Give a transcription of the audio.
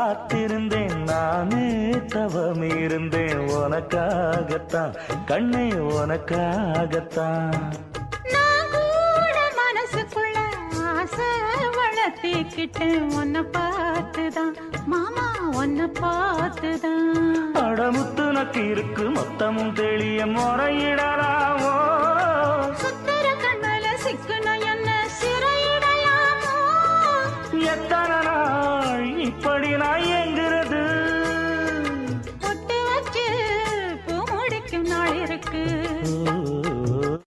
காத்திருந்தேன் நானே தவம் இருந்தேன் உனக்காகத்தான் கண்ணே உனக்காகத்தான் நான் கூட மனசுக்குள்ள ஆசை வளர்த்திக்கிட்டேன் உன்னை பார்த்துதான் மாமா உன்னை பார்த்துதான் அடமுத்து நக்கு இருக்கு மொத்தமும் தெளிய முறையிடலாமோ சுத்தர கண்மல சிக்கன என்ன சிறையிடையாமோ எத்தனை நாள் இப்படி நான் எங்க